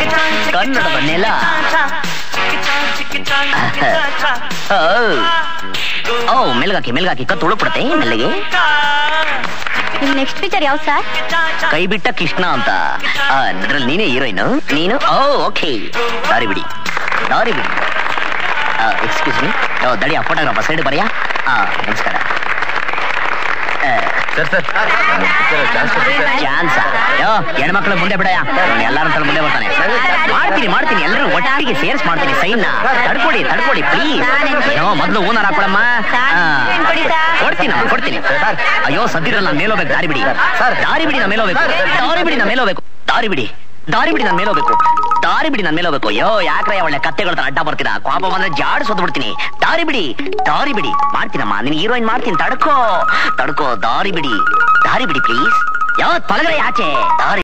ಕನ್ನಡದ ನೆಲ ಓ. ಓ ಮೆಲ್ಗಾಕಿ ಮೆಲ್ಗಾಕಿ ಕತ್ತು ಉಳುಕ್ಬಿಡುತ್ತೆ ಮೆಲ್ಲಗೆ ನಿಮ್ ನೆಕ್ಸ್ಟ್ ಪಿಕ್ಚರ್ ಯಾವ ಸರ್ ಕೈ ಬಿಟ್ಟ ಕೃಷ್ಣ ಅಂತ ಅದ್ರಲ್ಲಿ ನೀನೇ ಹೀರೋಯಿನ್ ನೀನು ಓ ಓಕೆ ದಾರಿ ಬಿಡಿ ದಾರಿ ಬಿಡಿ ಎಕ್ಸ್ಕ್ಯೂಸ್ ಮೀ ದಡಿ ಆ ಫೋಟೋಗ್ರಾಫರ್ ಸೈಡ್ ಬರೆಯಾ ಆ, ನಮಸ್ಕಾರ ಸರ್ ಸರ್ ಚಾನ್ಸ್ ಯೋ ಹೆಣ್ಮಕ್ಳು ಮುಂದೆ ಬಿಡಯ ಎಲ್ಲಾರ ತಲೆ ಮುಂದೆ ಬರ್ತಾನೆ ಮಾಡ್ತೀನಿ ಮಾಡ್ತೀನಿ ಎಲ್ಲರೂ ಒಟ್ಟಿಗೆ ಸೇರ್ಸ್ ಮಾಡ್ತೀನಿ ಸೈನ್ ತಡ್ಕೊಡಿ ತಡ್ಕೊಡಿ ಪ್ಲೀಸ್ ಏನೋ ಮೊದಲು ಓನರ್ ಹಾಕೊಳಮ್ಮ ಕೊಡ್ತೀನಿ ಅಮ್ಮ, ಕೊಡ್ತೀನಿ ಅಯ್ಯೋ ಸದ್ದಿರಲ್ಲ ನಾನು ಮೇಲೋಗ್ಬೇಕು ದಾರಿ ಬಿಡಿ ಸರ್ ದಾರಿ ಬಿಡಿ ನಾನು ಮೇಲೋಗ್ಬೇಕು ದಾರಿ ಬಿಡಿ ನಾನು ಮೇಲೋಗ್ಬೇಕು ದಾರಿ ಬಿಡಿ ದಾರಿ ಬಿಡಿ ನಾನು ಮೇಲೋಗ್ಬೇಕು ದಾರಿ ಬಿಡಿ ನಾನು ಮೇಲೋಗ್ಬೇಕು ಯೋ ಯಾಕ್ರೆ ಒಳ್ಳೆ ಕತ್ತೆಗಳ ತರ ಅಡ್ಡ ಬರ್ತೀರಾ ಕೋಪ ಬಂದ್ರೆ ಜಾಡ್ ಸೋದ್ ಬಿಡ್ತೀನಿ ದಾರಿ ಬಿಡಿ ದಾರಿ ಬಿಡಿ ಮಾಡ್ತೀನಮ್ಮ ನಿನ್ ಹೀರೋಯಿನ್ ಮಾಡ್ತೀನಿ ತಡ್ಕೋ ತಡ್ಕೋ ದಾರಿ ಬಿಡಿ ದಾರಿ ಬಿಡಿ ಪ್ಲೀಸ್ ಯಾವ ತೊಲಗರೆ ಆಚೆ ದಾರಿ